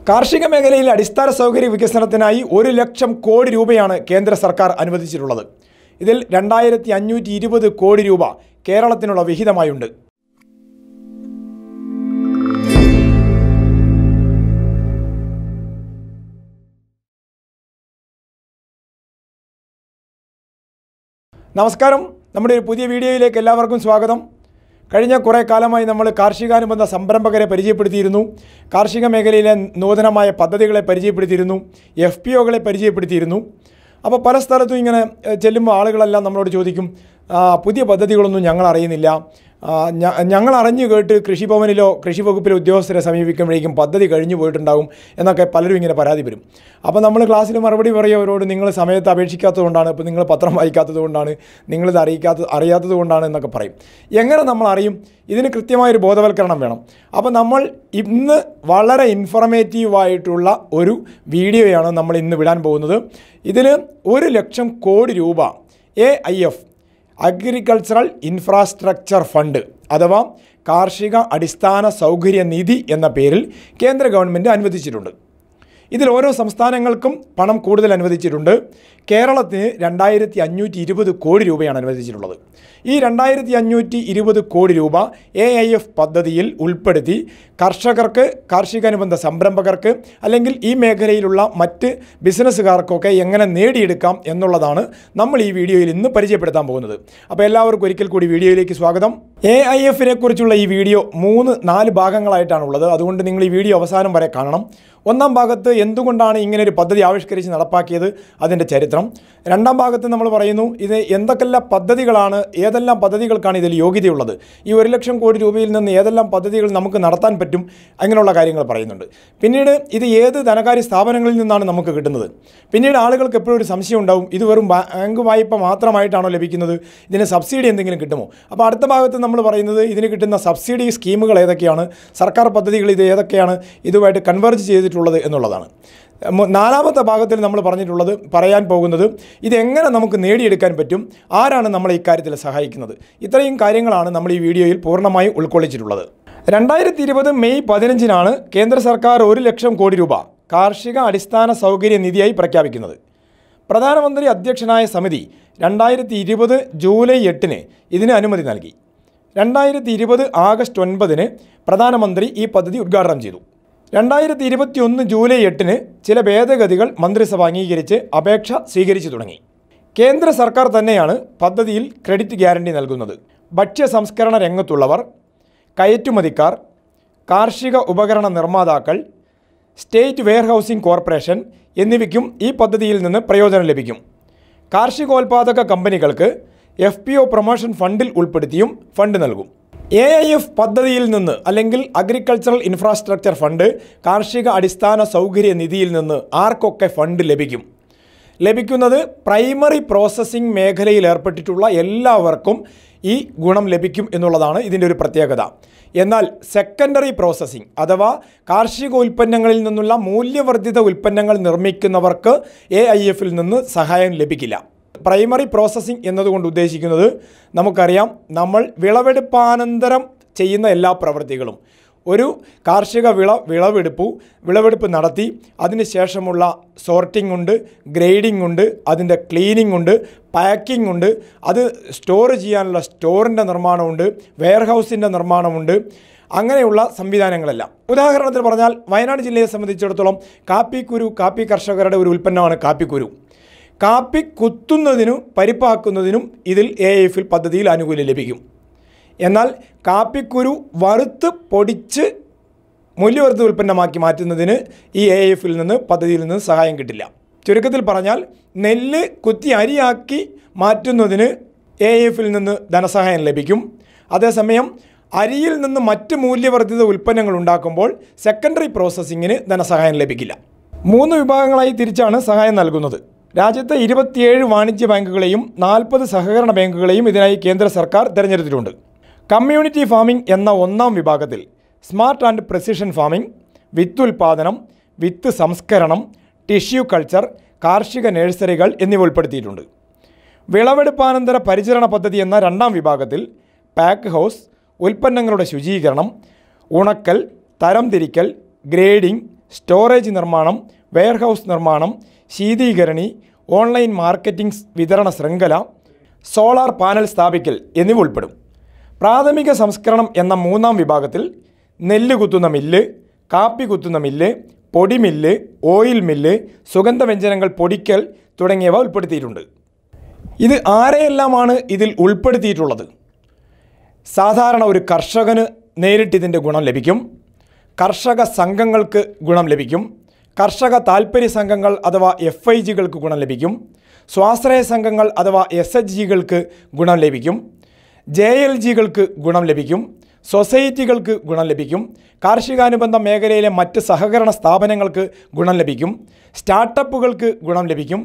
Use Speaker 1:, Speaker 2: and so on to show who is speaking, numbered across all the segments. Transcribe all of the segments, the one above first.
Speaker 1: കാർഷിക മേഖലയിൽ അടിസ്ഥാന സൗകര്യ വികസനത്തിനായി ഒരു ലക്ഷം കോടി രൂപയാണ് കേന്ദ്ര സർക്കാർ അനുവദിച്ചിട്ടുള്ളത് ഇതിൽ രണ്ടായിരത്തി അഞ്ഞൂറ്റി ഇരുപത് കോടി രൂപ കേരളത്തിനുള്ള വിഹിതമായുണ്ട് നമസ്കാരം നമ്മുടെ ഒരു പുതിയ വീഡിയോയിലേക്ക് എല്ലാവർക്കും സ്വാഗതം കഴിഞ്ഞ കുറേ കാലമായി നമ്മൾ കാർഷികാനുബന്ധ സംരംഭകരെ പരിചയപ്പെടുത്തിയിരുന്നു കാർഷിക മേഖലയിലെ നൂതനമായ പദ്ധതികളെ പരിചയപ്പെടുത്തിയിരുന്നു എഫ് പി ഒകളെ പരിചയപ്പെടുത്തിയിരുന്നു അപ്പോൾ പല സ്ഥലത്തും ഇങ്ങനെ ഏഹ്, ചെല്ലുമ്പോൾ ആളുകളെല്ലാം നമ്മളോട് ചോദിക്കും "ആ, പുതിയ പദ്ധതികളൊന്നും ഞങ്ങൾ അറിയുന്നില്ല ആ, ഞ- ഞങ്ങൾ അറിഞ്ഞു കേട്ട് കൃഷിഭവനിലോ കൃഷി വകുപ്പിലെ ഉദ്യോഗസ്ഥരെ സമീപിക്കുമ്പോഴേക്കും പദ്ധതി കഴിഞ്ഞു പോയിട്ടുണ്ടാകും എന്നൊക്കെ പലരും ഇങ്ങനെ പരാതി വരും അപ്പോൾ നമ്മൾ ക്ലാസ്സിൽ മറുപടി പറയും അവരോട് നിങ്ങൾ സമയത്ത് അപേക്ഷിക്കാത്തത് കൊണ്ടാണ് ഇപ്പോൾ നിങ്ങൾ പത്രം വായിക്കാത്തത് കൊണ്ടാണ് നിങ്ങളിത് അറിയിക്കാത്ത അറിയാത്തത് കൊണ്ടാണ് എന്നൊക്കെ പറയും എങ്ങനെ നമ്മൾ അറിയും ഇതിന് കൃത്യമായൊരു ബോധവൽക്കരണം വേണം അപ്പോൾ നമ്മൾ ഇന്ന് വളരെ ഇൻഫർമേറ്റീവായിട്ടുള്ള ഒരു വീഡിയോയാണ് നമ്മൾ ഇന്ന് വിടാൻ പോകുന്നത് ഇതിൽ ഒരു ലക്ഷം കോടി രൂപ A I F agricultural infrastructure fund അഥവാ കാർഷിക അടിസ്ഥാന സൗകര്യ നിധി എന്ന പേരിൽ കേന്ദ്ര ഗവൺമെൻറ് അനുവദിച്ചിട്ടുണ്ട് ഇതിൽ ഓരോ സംസ്ഥാനങ്ങൾക്കും പണം കൂടുതൽ അനുവദിച്ചിട്ടുണ്ട് കേരളത്തിന് രണ്ടായിരത്തി അഞ്ഞൂറ്റി ഇരുപത് കോടി രൂപയാണ് അനുവദിച്ചിട്ടുള്ളത് ഈ രണ്ടായിരത്തി അഞ്ഞൂറ്റി ഇരുപത് കോടി രൂപ എ ഐ എഫ് പദ്ധതിയിൽ ഉൾപ്പെടുത്തി കർഷകർക്ക് കാർഷികാനുബന്ധ സംരംഭകർക്ക് അല്ലെങ്കിൽ ഈ മേഖലയിലുള്ള മറ്റ് ബിസിനസ്സുകാർക്കൊക്കെ എങ്ങനെ നേടിയെടുക്കാം എന്നുള്ളതാണ് നമ്മൾ ഈ വീഡിയോയിൽ ഇന്ന് പരിചയപ്പെടുത്താൻ പോകുന്നത് അപ്പോൾ എല്ലാവർക്കും ഒരിക്കൽ കൂടി വീഡിയോയിലേക്ക് സ്വാഗതം എ ഐ എഫിനെ കുറിച്ചുള്ള ഈ വീഡിയോ മൂന്ന് നാല് ഭാഗങ്ങളായിട്ടാണുള്ളത് അതുകൊണ്ട് നിങ്ങൾ ഈ വീഡിയോ അവസാനം വരെ കാണണം ഒന്നാം ഭാഗത്ത് എന്തുകൊണ്ടാണ് ഇങ്ങനെ ഒരു പദ്ധതി ആവിഷ്കരിച്ച് നടപ്പാക്കിയത് അതിൻ്റെ ചരിത്രം രണ്ടാം ഭാഗത്ത് നമ്മൾ പറയുന്നു ഇത് എന്തൊക്കെല്ലാം പദ്ധതികളാണ് ഏതെല്ലാം പദ്ധതികൾക്കാണ് ഇതിൽ യോഗ്യതയുള്ളത് ഈ ഒരു ലക്ഷം കോടി രൂപയിൽ നിന്ന് ഏതെല്ലാം പദ്ധതികൾ നമുക്ക് നടത്താൻ പറ്റും അങ്ങനെയുള്ള കാര്യങ്ങൾ പറയുന്നുണ്ട് പിന്നീട് ഇത് ഏത് ധനകാര്യ സ്ഥാപനങ്ങളിൽ നിന്നാണ് നമുക്ക് കിട്ടുന്നത് പിന്നീട് ആളുകൾക്ക് എപ്പോഴും ഒരു സംശയം ഉണ്ടാവും ഇത് വെറും ബാങ്ക് വായ്പ മാത്രമായിട്ടാണോ ലഭിക്കുന്നത് ഇതിന് സബ്സിഡി എന്തെങ്കിലും കിട്ടുമോ അപ്പോൾ അടുത്ത ഭാഗത്ത് നമ്മൾ പറയുന്നത് ഇതിന് കിട്ടുന്ന സബ്സിഡി സ്കീമുകൾ ഏതൊക്കെയാണ് സർക്കാർ പദ്ധതികൾ ഇത് ഏതൊക്കെയാണ് ഇതുമായിട്ട് കൺവേർജ് ചെയ്തിട്ടുള്ളത് എന്നുള്ളതാണ് മു- നാലാമത്തെ ഭാഗത്തിൽ നമ്മൾ പറഞ്ഞിട്ടുള്ളത് പറയാൻ പോകുന്നത് ഇതെങ്ങനെ നമുക്ക് നേടിയെടുക്കാൻ പറ്റും ആരാണ് നമ്മളെ ഇക്കാര്യത്തിൽ സഹായിക്കുന്നത് ഇത്രയും കാര്യങ്ങളാണ് നമ്മൾ ഈ വീഡിയോയിൽ പൂർണ്ണമായി ഉൾക്കൊള്ളിച്ചിട്ടുള്ളത് രണ്ടായിരത്തി ഇരുപത് മെയ് പതിനഞ്ചിനാണ് കേന്ദ്ര സർക്കാർ ഒരു ലക്ഷം കോടി രൂപ കാർഷിക അടിസ്ഥാന സൗകര്യ നിധിയായി പ്രഖ്യാപിക്കുന്നത് പ്രധാനമന്ത്രി അധ്യക്ഷനായ സമിതി രണ്ടായിരത്തി ഇരുപത് ജൂലൈ എട്ടിന് ഇതിന് അനുമതി നൽകി രണ്ടായിരത്തി ഇരുപത് ആഗസ്റ്റ് ഒൻപതിന് പ്രധാനമന്ത്രി ഈ പദ്ധതി ഉദ്ഘാടനം ചെയ്തു രണ്ടായിരത്തി ഇരുപത്തി ഒന്ന് ജൂലൈ എട്ടിന് ചില ഭേദഗതികൾ മന്ത്രിസഭ അംഗീകരിച്ച് അപേക്ഷ സ്വീകരിച്ചു തുടങ്ങി കേന്ദ്ര സർക്കാർ തന്നെയാണ് പദ്ധതിയിൽ ക്രെഡിറ്റ് ഗ്യാരണ്ടി നൽകുന്നത് ഭക്ഷ്യ സംസ്കരണ രംഗത്തുള്ളവർ കയറ്റുമതിക്കാർ കാർഷിക ഉപകരണ നിർമ്മാതാക്കൾ സ്റ്റേറ്റ് വെയർഹൗസിംഗ് കോർപ്പറേഷൻ എന്നിവയ്ക്കും ഈ പദ്ധതിയിൽ നിന്ന് പ്രയോജനം ലഭിക്കും കാർഷികോൽപാദക കമ്പനികൾക്ക് എഫ് പി ഒ പ്രൊമോഷൻ ഫണ്ടിൽ ഉൾപ്പെടുത്തിയും ഫണ്ട് നൽകും എ ഐ എഫ് പദ്ധതിയിൽ നിന്ന് അല്ലെങ്കിൽ അഗ്രികൾച്ചറൽ ഇൻഫ്രാസ്ട്രക്ചർ ഫണ്ട് കാർഷിക അടിസ്ഥാന സൗകര്യ നിധിയിൽ നിന്ന് ആർക്കൊക്കെ ഫണ്ട് ലഭിക്കും ലഭിക്കുന്നത് പ്രൈമറി പ്രോസസ്സിംഗ് മേഖലയിൽ ഏർപ്പെട്ടിട്ടുള്ള എല്ലാവർക്കും ഈ ഗുണം ലഭിക്കും എന്നുള്ളതാണ് ഇതിൻ്റെ ഒരു പ്രത്യേകത എന്നാൽ സെക്കൻഡറി പ്രോസസ്സിംഗ് അഥവാ കാർഷിക ഉൽപ്പന്നങ്ങളിൽ നിന്നുള്ള മൂല്യവർദ്ധിത ഉൽപ്പന്നങ്ങൾ നിർമ്മിക്കുന്നവർക്ക് എ ഐ എഫിൽ നിന്ന് സഹായം ലഭിക്കില്ല പ്രൈമറി പ്രോസസ്സിംഗ് എന്നതുകൊണ്ട് ഉദ്ദേശിക്കുന്നത് നമുക്കറിയാം നമ്മൾ വിളവെടുപ്പാനന്തരം ചെയ്യുന്ന എല്ലാ പ്രവൃത്തികളും ഒരു കാർഷിക വിള വിളവെടുപ്പു വിളവെടുപ്പ് നടത്തി അതിനുശേഷമുള്ള സോർട്ടിംഗ് ഉണ്ട് ഗ്രേഡിംഗ് ഉണ്ട് അതിൻ്റെ ക്ലീനിങ് ഉണ്ട് പാക്കിംഗ് ഉണ്ട് അത് സ്റ്റോർ ചെയ്യാനുള്ള സ്റ്റോറിൻ്റെ നിർമ്മാണമുണ്ട് വെയർഹൗസിൻ്റെ നിർമ്മാണമുണ്ട് അങ്ങനെയുള്ള സംവിധാനങ്ങളെല്ലാം ഉദാഹരണത്തിന് പറഞ്ഞാൽ വയനാട് ജില്ലയെ സംബന്ധിച്ചിടത്തോളം കാപ്പിക്കുരു കാപ്പി കർഷകരുടെ ഒരു ഉൽപ്പന്നമാണ് കാപ്പിക്കുരു കാപ്പി കുത്തുന്നതിനും പരിപ്പാക്കുന്നതിനും ഇതിൽ എ എഫിൽ പദ്ധതിയിൽ ആനുകൂല്യം ലഭിക്കും എന്നാൽ കാപ്പിക്കുരു വറുത്ത് പൊടിച്ച് മൂല്യവർദ്ധിത ഉൽപ്പന്നമാക്കി മാറ്റുന്നതിന് ഈ എ എഫിൽ നിന്ന് പദ്ധതിയിൽ നിന്ന് സഹായം കിട്ടില്ല ചുരുക്കത്തിൽ പറഞ്ഞാൽ നെല്ല് കുത്തി അരിയാക്കി മാറ്റുന്നതിന് എ എഫിൽ നിന്ന് ധനസഹായം ലഭിക്കും അതേസമയം അരിയിൽ നിന്ന് മറ്റ് മൂല്യവർദ്ധിത ഉൽപ്പന്നങ്ങൾ ഉണ്ടാക്കുമ്പോൾ സെക്കൻഡറി പ്രോസസ്സിങ്ങിന് ധനസഹായം ലഭിക്കില്ല മൂന്ന് വിഭാഗങ്ങളായി തിരിച്ചാണ് സഹായം നൽകുന്നത് രാജ്യത്തെ ഇരുപത്തിയേഴ് വാണിജ്യ ബാങ്കുകളെയും നാൽപ്പത് സഹകരണ ബാങ്കുകളെയും ഇതിനായി കേന്ദ്ര സർക്കാർ തിരഞ്ഞെടുത്തിട്ടുണ്ട് കമ്മ്യൂണിറ്റി ഫാമിംഗ് എന്ന ഒന്നാം വിഭാഗത്തിൽ സ്മാർട്ട് ആൻഡ് പ്രെസിഷൻ ഫാമിംഗ് വിത്ത് ഉൽപാദനം വിത്ത് സംസ്കരണം ടിഷ്യൂ കൾച്ചർ കാർഷിക നഴ്സറികൾ എന്നിവ ഉൾപ്പെടുത്തിയിട്ടുണ്ട് വിളവെടുപ്പാനന്തര പരിചരണ പദ്ധതി എന്ന രണ്ടാം വിഭാഗത്തിൽ പാക്ക് ഹൗസ് ഉൽപ്പന്നങ്ങളുടെ ശുചീകരണം ഉണക്കൽ തരംതിരിക്കൽ ഗ്രേഡിംഗ് സ്റ്റോറേജ് നിർമ്മാണം വെയർഹൗസ് നിർമ്മാണം ശീതീകരണി ഓൺലൈൻ മാർക്കറ്റിംഗ് വിതരണ ശൃംഖല സോളാർ പാനൽ സ്ഥാപിക്കൽ എന്നിവ ഉൾപ്പെടും പ്രാഥമിക സംസ്കരണം എന്ന മൂന്നാം വിഭാഗത്തിൽ നെല്ല് കുത്തുന്ന മില്ല് കാപ്പി കുത്തുന്ന മില്ല് പൊടിമില്ല് ഓയിൽ മില്ല് സുഗന്ധവ്യഞ്ജനങ്ങൾ പൊടിക്കൽ തുടങ്ങിയവ ഉൾപ്പെടുത്തിയിട്ടുണ്ട് ഇത് ആരെയെല്ലാമാണ് ഇതിൽ ഉൾപ്പെടുത്തിയിട്ടുള്ളത് സാധാരണ ഒരു കർഷകന് നേരിട്ട് ഇതിൻ്റെ ഗുണം ലഭിക്കും കർഷക സംഘങ്ങൾക്ക് ഗുണം ലഭിക്കും കർഷക താൽപ്പര്യ സംഘങ്ങൾ അഥവാ എഫ് ഐ ജികൾക്ക് ഗുണം ലഭിക്കും സ്വാശ്രയ സംഘങ്ങൾ അഥവാ എസ് എച്ച് ജികൾക്ക് ഗുണം ലഭിക്കും ജെ എൽ ജികൾക്ക് ഗുണം ലഭിക്കും സൊസൈറ്റികൾക്ക് ഗുണം ലഭിക്കും കാർഷികാനുബന്ധ മേഖലയിലെ മറ്റ് സഹകരണ സ്ഥാപനങ്ങൾക്ക് ഗുണം ലഭിക്കും സ്റ്റാർട്ടപ്പുകൾക്ക് ഗുണം ലഭിക്കും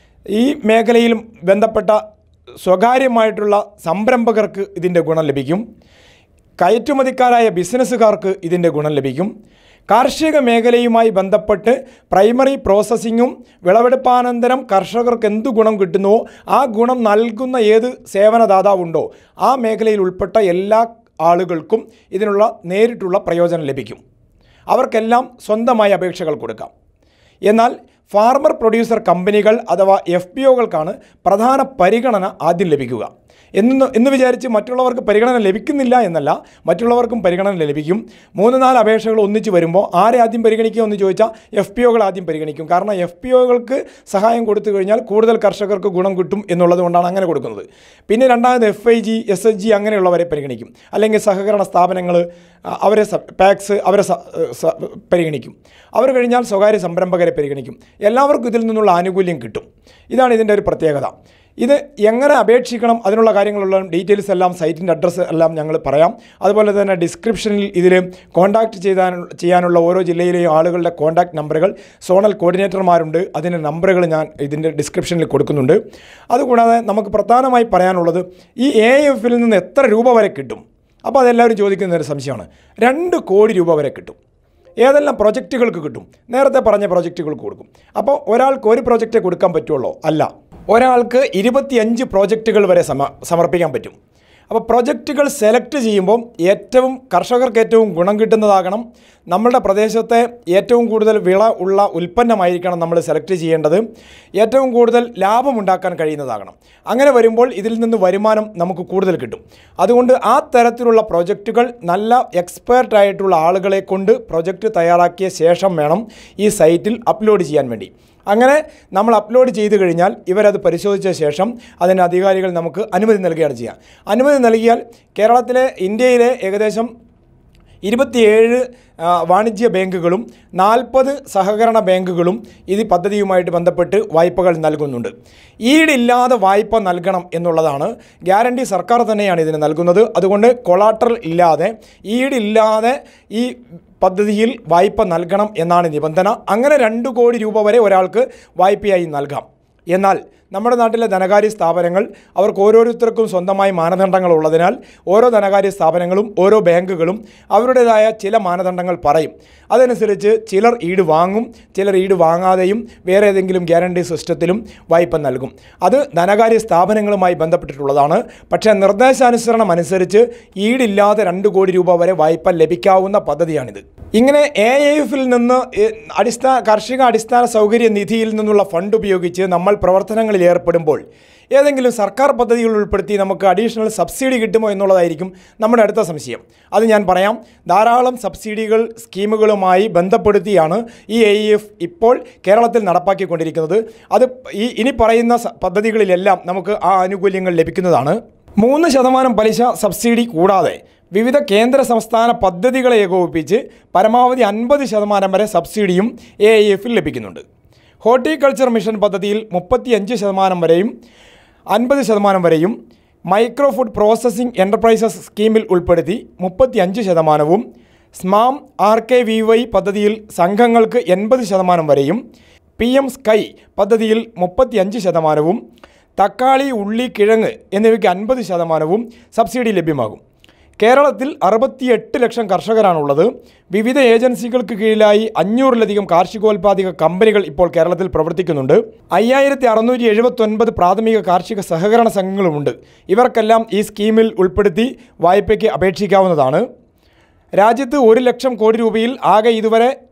Speaker 1: ഈ മേഖലയിലും ബന്ധപ്പെട്ട സ്വകാര്യമായിട്ടുള്ള സംരംഭകർക്ക് ഇതിൻ്റെ ഗുണം ലഭിക്കും കയറ്റുമതിക്കാരായ ബിസിനസ്സുകാർക്ക് ഇതിൻ്റെ ഗുണം ലഭിക്കും കാർഷിക മേഖലയുമായി ബന്ധപ്പെട്ട് പ്രൈമറി പ്രോസസ്സിങ്ങും വിളവെടുപ്പാനന്തരം കർഷകർക്ക് എന്ത് ഗുണം കിട്ടുന്നുവോ ആ ഗുണം നൽകുന്ന ഏത് സേവനദാതാവുണ്ടോ ആ മേഖലയിൽ ഉൾപ്പെട്ട എല്ലാ ആളുകൾക്കും ഇതിനുള്ള നേരിട്ടുള്ള പ്രയോജനം ലഭിക്കും അവർക്കെല്ലാം സ്വന്തമായി അപേക്ഷകൾ കൊടുക്കാം എന്നാൽ ഫാർമർ പ്രൊഡ്യൂസർ കമ്പനികൾ അഥവാ എഫ് പി ഒകൾക്കാണ് പ്രധാന പരിഗണന ആദ്യം ലഭിക്കുക എന്ന് എന്ന് വിചാരിച്ച് മറ്റുള്ളവർക്ക് പരിഗണന ലഭിക്കുന്നില്ല എന്നല്ല മറ്റുള്ളവർക്കും പരിഗണന ലഭിക്കും മൂന്ന് നാല് അപേക്ഷകൾ ഒന്നിച്ച് വരുമ്പോൾ ആരെ ആദ്യം പരിഗണിക്കുക എന്ന് ചോദിച്ചാൽ എഫ് പി ഒകൾ ആദ്യം പരിഗണിക്കും കാരണം എഫ് പി ഒകൾക്ക് സഹായം കൊടുത്തു കഴിഞ്ഞാൽ കൂടുതൽ കർഷകർക്ക് ഗുണം കിട്ടും എന്നുള്ളത് കൊണ്ടാണ് അങ്ങനെ കൊടുക്കുന്നത് പിന്നെ രണ്ടാമത് F I G S H G അങ്ങനെയുള്ളവരെ പരിഗണിക്കും അല്ലെങ്കിൽ സഹകരണ സ്ഥാപനങ്ങൾ അ- അവരെ സ- പാക്സ് അവരെ സ- സ- പരിഗണിക്കും അവർ കഴിഞ്ഞാൽ സ്വകാര്യ സംരംഭകരെ പരിഗണിക്കും എല്ലാവർക്കും ഇതിൽ നിന്നുള്ള ആനുകൂല്യം കിട്ടും ഇതാണ് ഇതിൻ്റെ ഒരു പ്രത്യേകത ഇത് എങ്ങനെ അപേക്ഷിക്കണം അതിനുള്ള കാര്യങ്ങളുള്ള ഡീറ്റെയിൽസ് എല്ലാം സൈറ്റിൻ്റെ അഡ്രസ്സ് എല്ലാം ഞങ്ങൾ പറയാം അതുപോലെ തന്നെ ഡിസ്ക്രിപ്ഷനിൽ ഇതിൽ കോൺടാക്റ്റ് ചെയ്താൻ ചെയ്യാനുള്ള ഓരോ ജില്ലയിലെയും ആളുകളുടെ കോൺടാക്റ്റ് നമ്പറുകൾ സോണൽ കോർഡിനേറ്റർമാരുണ്ട് അതിൻ്റെ നമ്പറുകൾ ഞാൻ ഇതിൻ്റെ ഡിസ്ക്രിപ്ഷനിൽ കൊടുക്കുന്നുണ്ട് അതുകൂടാതെ നമുക്ക് പ്രധാനമായി പറയാനുള്ളത് ഈ എ എഫിൽ നിന്ന് എത്ര രൂപ വരെ കിട്ടും അപ്പോൾ അതെല്ലാവരും ചോദിക്കുന്ന ഒരു സംശയമാണ് രണ്ട് കോടി രൂപ വരെ കിട്ടും ഏതെല്ലാം പ്രൊജക്റ്റുകൾക്ക് കിട്ടും നേരത്തെ പറഞ്ഞ പ്രൊജക്റ്റുകൾക്ക് കൊടുക്കും അപ്പോൾ ഒരാൾക്ക് ഒരു പ്രൊജക്റ്റേ കൊടുക്കാൻ പറ്റുള്ളൂ അല്ല ഒരാൾക്ക് ഇരുപത്തിയഞ്ച് പ്രോജക്റ്റുകൾ വരെ സമ സമർപ്പിക്കാൻ പറ്റും അപ്പോൾ പ്രൊജക്റ്റുകൾ സെലക്ട് ചെയ്യുമ്പോൾ ഏറ്റവും കർഷകർക്ക് ഏറ്റവും ഗുണം കിട്ടുന്നതാകണം നമ്മുടെ പ്രദേശത്തെ ഏറ്റവും കൂടുതൽ വിള ഉള്ള ഉൽപ്പന്നമായിരിക്കണം നമ്മൾ സെലക്ട് ചെയ്യേണ്ടത് ഏറ്റവും കൂടുതൽ ലാഭമുണ്ടാക്കാൻ കഴിയുന്നതാകണം അങ്ങനെ വരുമ്പോൾ ഇതിൽ നിന്ന് വരുമാനം നമുക്ക് കൂടുതൽ കിട്ടും അതുകൊണ്ട് ആ തരത്തിലുള്ള പ്രൊജക്റ്റുകൾ നല്ല എക്സ്പേർട്ട് ആയിട്ടുള്ള ആളുകളെ കൊണ്ട് പ്രൊജക്റ്റ് തയ്യാറാക്കിയ ശേഷം വേണം ഈ സൈറ്റിൽ അപ്ലോഡ് ചെയ്യാൻ വേണ്ടി അങ്ങനെ നമ്മൾ അപ്ലോഡ് ചെയ്ത് കഴിഞ്ഞാൽ ഇവരത് പരിശോധിച്ച ശേഷം അതിന് അധികാരികൾ നമുക്ക് അനുമതി നൽകുകയാണ് ചെയ്യുക അനുമതി നൽകിയാൽ കേരളത്തിലെ ഇന്ത്യയിലെ ഏകദേശം ഇരുപത്തിയേഴ് ആ, വാണിജ്യ ബാങ്കുകളും നാൽപ്പത് സഹകരണ ബാങ്കുകളും ഇത് പദ്ധതിയുമായിട്ട് ബന്ധപ്പെട്ട് വായ്പകൾ നൽകുന്നുണ്ട് ഈടില്ലാതെ വായ്പ നൽകണം എന്നുള്ളതാണ് ഗ്യാരണ്ടി സർക്കാർ തന്നെയാണ് ഇതിന് നൽകുന്നത് അതുകൊണ്ട് കൊളാട്രൽ ഇല്ലാതെ ഈടില്ലാതെ ഈ പദ്ധതിയിൽ വായ്പ നൽകണം എന്നാണ് നിബന്ധന അങ്ങനെ രണ്ട് കോടി രൂപ വരെ ഒരാൾക്ക് വായ്പയായി നൽകാം എന്നാൽ നമ്മുടെ നാട്ടിലെ ധനകാര്യ സ്ഥാപനങ്ങൾ അവർക്ക് ഓരോരുത്തർക്കും സ്വന്തമായി മാനദണ്ഡങ്ങൾ ഉള്ളതിനാൽ ഓരോ ധനകാര്യ സ്ഥാപനങ്ങളും ഓരോ ബാങ്കുകളും അവരുടേതായ ചില മാനദണ്ഡങ്ങൾ പറയും അതനുസരിച്ച് ചിലർ ഈട് വാങ്ങും ചിലർ ഈട് വാങ്ങാതെയും വേറെ ഏതെങ്കിലും ഗ്യാരണ്ടി സിസ്റ്റത്തിലും വായ്പ നൽകും അത് ധനകാര്യ സ്ഥാപനങ്ങളുമായി ബന്ധപ്പെട്ടിട്ടുള്ളതാണ് പക്ഷേ നിർദ്ദേശാനുസരണം അനുസരിച്ച് ഈടില്ലാതെ രണ്ട് കോടി രൂപ വരെ വായ്പ ലഭിക്കാവുന്ന പദ്ധതിയാണിത് ഇങ്ങനെ എ എഫിൽ നിന്ന് എ, അടിസ്ഥാന കാർഷിക അടിസ്ഥാന സൗകര്യ നിധിയിൽ നിന്നുള്ള ഫണ്ട് ഉപയോഗിച്ച് നമ്മൾ പ്രവർത്തനങ്ങളിൽ ഏർപ്പെടുമ്പോൾ ഏതെങ്കിലും സർക്കാർ പദ്ധതികൾ ഉൾപ്പെടുത്തി നമുക്ക് അഡീഷണൽ സബ്സിഡി കിട്ടുമോ എന്നുള്ളതായിരിക്കും നമ്മുടെ അടുത്ത സംശയം അത് ഞാൻ പറയാം ധാരാളം സബ്സിഡികൾ സ്കീമുകളുമായി ബന്ധപ്പെടുത്തിയാണ് ഈ എ എഫ് ഇപ്പോൾ കേരളത്തിൽ നടപ്പാക്കിക്കൊണ്ടിരിക്കുന്നത് അത് ഈ ഇനി പറയുന്ന സ- പദ്ധതികളിലെല്ലാം നമുക്ക് ആ ആനുകൂല്യങ്ങൾ ലഭിക്കുന്നതാണ് മൂന്ന് ശതമാനം പലിശ സബ്സിഡി കൂടാതെ വിവിധ കേന്ദ്ര സംസ്ഥാന പദ്ധതികളെ ഏകോപിപ്പിച്ച് പരമാവധി അൻപത് ശതമാനം വരെ സബ്സിഡിയും എ ഐ എഫിൽ ലഭിക്കുന്നുണ്ട് ഹോർട്ടിക്കൾച്ചർ മിഷൻ പദ്ധതിയിൽ മുപ്പത്തിയഞ്ച് ശതമാനം വരെയും അൻപത് ശതമാനം വരെയും മൈക്രോ ഫുഡ് പ്രോസസ്സിംഗ് എൻ്റർപ്രൈസസ് സ്കീമിൽ ഉൾപ്പെടുത്തി മുപ്പത്തിയഞ്ച് ശതമാനവും SMAM R K V Y പദ്ധതിയിൽ സംഘങ്ങൾക്ക് എൺപത് ശതമാനം വരെയും പി എം സ്കൈ പദ്ധതിയിൽ മുപ്പത്തിയഞ്ച് ശതമാനവും തക്കാളി ഉള്ളി കിഴങ്ങ് എന്നിവയ്ക്ക് അൻപത് ശതമാനവും സബ്സിഡി ലഭ്യമാകും കേരളത്തിൽ അറുപത്തിയെട്ട് ലക്ഷം കർഷകരാണുള്ളത് വിവിധ ഏജൻസികൾക്ക് കീഴിലായി അഞ്ഞൂറിലധികം കാർഷികോൽപാദക കമ്പനികൾ ഇപ്പോൾ കേരളത്തിൽ പ്രവർത്തിക്കുന്നുണ്ട് അയ്യായിരത്തി അറുന്നൂറ്റി എഴുപത്തൊൻപത് പ്രാഥമിക കാർഷിക സഹകരണ സംഘങ്ങളുമുണ്ട് ഇവർക്കെല്ലാം ഈ സ്കീമിൽ ഉൾപ്പെടുത്തി വായ്പയ്ക്ക് അപേക്ഷിക്കാവുന്നതാണ് രാജ്യത്ത് ഒരു ലക്ഷം കോടി രൂപയിൽ ആകെ ഇതുവരെ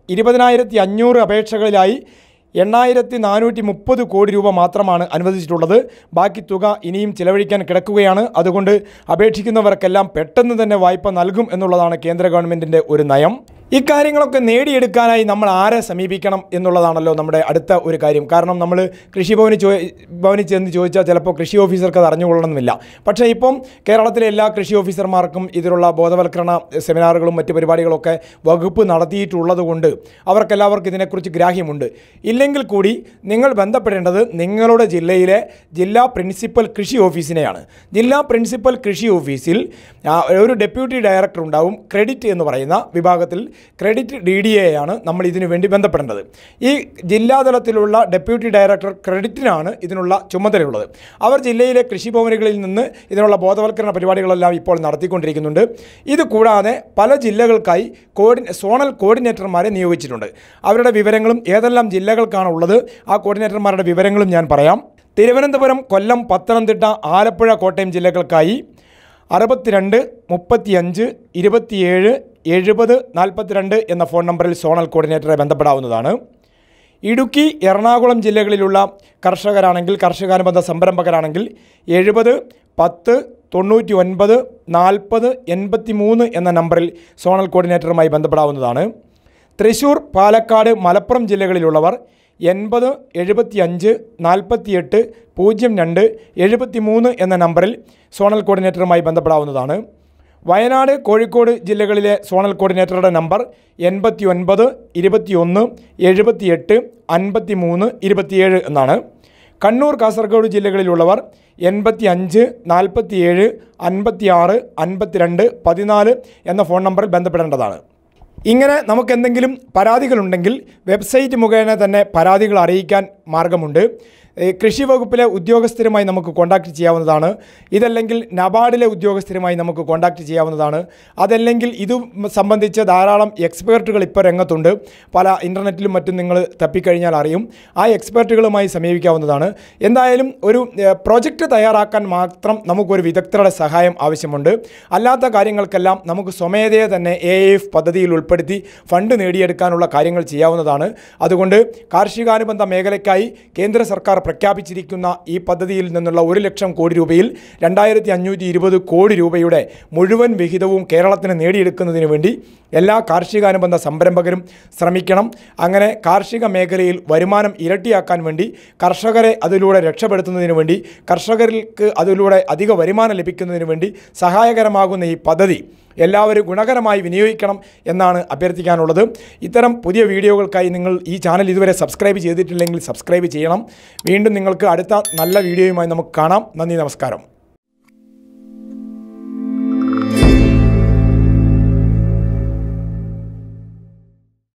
Speaker 1: ഇരുപതിനായിരത്തി അഞ്ഞൂറ് അപേക്ഷകളിലായി എണ്ണായിരത്തി നാനൂറ്റി മുപ്പത് കോടി രൂപ മാത്രമാണ് അനുവദിച്ചിട്ടുള്ളത് ബാക്കി തുക ഇനിയും ചിലവഴിക്കാൻ കിടക്കുകയാണ് അതുകൊണ്ട് അപേക്ഷിക്കുന്നവർക്കെല്ലാം പെട്ടെന്ന് തന്നെ വായ്പ നൽകും എന്നുള്ളതാണ് കേന്ദ്ര ഗവൺമെൻറ്റിൻ്റെ ഒരു നയം ഇക്കാര്യങ്ങളൊക്കെ നേടിയെടുക്കാനായി നമ്മൾ ആരെ സമീപിക്കണം എന്നുള്ളതാണല്ലോ നമ്മുടെ അടുത്ത ഒരു കാര്യം കാരണം നമ്മൾ കൃഷിഭവന് ചോ ഭവനിൽ ചെന്ന് ചോദിച്ചാൽ ചിലപ്പോൾ കൃഷി ഓഫീസർക്ക് അത് അറിഞ്ഞുകൊള്ളണമെന്നില്ല പക്ഷേ ഇപ്പം കേരളത്തിലെ എല്ലാ കൃഷി ഓഫീസർമാർക്കും ഇതിലുള്ള ബോധവൽക്കരണ സെമിനാറുകളും മറ്റ് പരിപാടികളൊക്കെ വകുപ്പ് നടത്തിയിട്ടുള്ളത് കൊണ്ട് അവർക്കെല്ലാവർക്കും ഇതിനെക്കുറിച്ച് ഗ്രാഹ്യമുണ്ട് ഇല്ലെങ്കിൽ കൂടി നിങ്ങൾ ബന്ധപ്പെടേണ്ടത് നിങ്ങളുടെ ജില്ലയിലെ ജില്ലാ പ്രിൻസിപ്പൽ കൃഷി ഓഫീസിനെയാണ് ജില്ലാ പ്രിൻസിപ്പൽ കൃഷി ഓഫീസിൽ ആ, ഒരു ഡെപ്യൂട്ടി ഡയറക്ടർ ഉണ്ടാവും ക്രെഡിറ്റ് എന്ന് പറയുന്ന വിഭാഗത്തിൽ ക്രെഡിറ്റ് ഡി ഡി എ ആണ് നമ്മൾ ഇതിനു വേണ്ടി ബന്ധപ്പെടേണ്ടത് ഈ ജില്ലാതലത്തിലുള്ള ഡെപ്യൂട്ടി ഡയറക്ടർ ക്രെഡിറ്റിനാണ് ഇതിനുള്ള ചുമതലയുള്ളത് അവർ ജില്ലയിലെ കൃഷിഭവനുകളിൽ നിന്ന് ഇതിനുള്ള ബോധവൽക്കരണ പരിപാടികളെല്ലാം ഇപ്പോൾ നടത്തിക്കൊണ്ടിരിക്കുന്നുണ്ട് ഇത് കൂടാതെ പല ജില്ലകൾക്കായി കോർഡി സോണൽ കോർഡിനേറ്റർമാരെ നിയോഗിച്ചിട്ടുണ്ട് അവരുടെ വിവരങ്ങളും ഏതെല്ലാം ജില്ലകൾക്കാണ് ഉള്ളത് ആ കോർഡിനേറ്റർമാരുടെ വിവരങ്ങളും ഞാൻ പറയാം തിരുവനന്തപുരം കൊല്ലം പത്തനംതിട്ട ആലപ്പുഴ കോട്ടയം ജില്ലകൾക്കായി അറുപത്തിരണ്ട് മുപ്പത്തിയഞ്ച് ഇരുപത്തിയേഴ് എഴുപത് നാൽപ്പത്തിരണ്ട് എന്ന ഫോൺ നമ്പറിൽ സോണൽ കോർഡിനേറ്ററെ ബന്ധപ്പെടാവുന്നതാണ് ഇടുക്കി എറണാകുളം ജില്ലകളിലുള്ള കർഷകരാണെങ്കിൽ കർഷകാനുബന്ധ സംരംഭകരാണെങ്കിൽ എഴുപത് പത്ത് തൊണ്ണൂറ്റി ഒൻപത് നാൽപ്പത് എൺപത്തി മൂന്ന് എന്ന നമ്പറിൽ സോണൽ കോർഡിനേറ്ററുമായി ബന്ധപ്പെടാവുന്നതാണ് തൃശൂർ പാലക്കാട് മലപ്പുറം ജില്ലകളിലുള്ളവർ എൺപത് എഴുപത്തിയഞ്ച് നാൽപ്പത്തിയെട്ട് പൂജ്യം രണ്ട് എഴുപത്തി മൂന്ന് എന്ന നമ്പറിൽ സോണൽ കോർഡിനേറ്ററുമായി ബന്ധപ്പെടാവുന്നതാണ് വയനാട് കോഴിക്കോട് ജില്ലകളിലെ സോണൽ കോർഡിനേറ്ററുടെ നമ്പർ എൺപത്തി ഒൻപത് ഇരുപത്തിയൊന്ന് എഴുപത്തിയെട്ട് അൻപത്തി മൂന്ന് ഇരുപത്തിയേഴ് എന്നാണ് കണ്ണൂർ കാസർഗോഡ് ജില്ലകളിലുള്ളവർ എൺപത്തി അഞ്ച് നാൽപ്പത്തിയേഴ് അൻപത്തിയാറ് അൻപത്തിരണ്ട് പതിനാല് എന്ന ഫോൺ നമ്പറിൽ ബന്ധപ്പെടേണ്ടതാണ് ഇങ്ങനെ നമുക്ക് എന്തെങ്കിലും പരാതികളുണ്ടെങ്കിൽ വെബ്സൈറ്റ് മുഖേന തന്നെ പരാതികൾ അറിയിക്കാൻ മാർഗമുണ്ട് ഏ, കൃഷി വകുപ്പിലെ ഉദ്യോഗസ്ഥരുമായി നമുക്ക് കോൺടാക്റ്റ് ചെയ്യാവുന്നതാണ് ഇതല്ലെങ്കിൽ നബാർഡിലെ ഉദ്യോഗസ്ഥരുമായി നമുക്ക് കോൺടാക്റ്റ് ചെയ്യാവുന്നതാണ് അതല്ലെങ്കിൽ ഇത് സംബന്ധിച്ച് ധാരാളം എക്സ്പേർട്ടുകൾ ഇപ്പോൾ രംഗത്തുണ്ട് പല ഇൻ്റർനെറ്റിലും മറ്റും നിങ്ങൾ തപ്പിക്കഴിഞ്ഞാൽ അറിയും ആ എക്സ്പേർട്ടുകളുമായി സമീപിക്കാവുന്നതാണ് എന്തായാലും ഒരു ഏ, പ്രൊജക്റ്റ് തയ്യാറാക്കാൻ മാത്രം നമുക്കൊരു വിദഗ്ധരുടെ സഹായം ആവശ്യമുണ്ട് അല്ലാത്ത കാര്യങ്ങൾക്കെല്ലാം നമുക്ക് സ്വമേധയെ തന്നെ എ എഫ് പദ്ധതിയിൽ ഉൾപ്പെടുത്തി ഫണ്ട് നേടിയെടുക്കാനുള്ള കാര്യങ്ങൾ ചെയ്യാവുന്നതാണ് അതുകൊണ്ട് കാർഷികാനുബന്ധ മേഖലയ്ക്കായി കേന്ദ്ര സർക്കാർ പ്രഖ്യാപിച്ചിരിക്കുന്ന ഈ പദ്ധതിയിൽ നിന്നുള്ള ഒരു ലക്ഷം കോടി രൂപയിൽ രണ്ടായിരത്തി അഞ്ഞൂറ്റി ഇരുപത് കോടി രൂപയുടെ മുഴുവൻ വിഹിതവും കേരളത്തിന് നേടിയെടുക്കുന്നതിന് വേണ്ടി എല്ലാ കാർഷികാനുബന്ധ സംരംഭകരും ശ്രമിക്കണം അങ്ങനെ കാർഷിക മേഖലയിൽ വരുമാനം ഇരട്ടിയാക്കാൻ വേണ്ടി കർഷകരെ അതിലൂടെ രക്ഷപ്പെടുത്തുന്നതിന് വേണ്ടി കർഷകർക്ക് അതിലൂടെ അധിക വരുമാനം ലഭിക്കുന്നതിന് വേണ്ടി സഹായകരമാകുന്ന ഈ പദ്ധതി എല്ലാവരും ഗുണകരമായി വിനിയോഗിക്കണം എന്നാണ് അഭ്യർത്ഥിക്കാനുള്ളത് ഇത്തരം പുതിയ വീഡിയോകൾക്കായി നിങ്ങൾ ഈ ചാനൽ ഇതുവരെ സബ്സ്ക്രൈബ് ചെയ്തിട്ടില്ലെങ്കിൽ സബ്സ്ക്രൈബ് ചെയ്യണം വീണ്ടും നിങ്ങൾക്ക് അടുത്ത നല്ല വീഡിയോയുമായി നമുക്ക് കാണാം നന്ദി നമസ്കാരം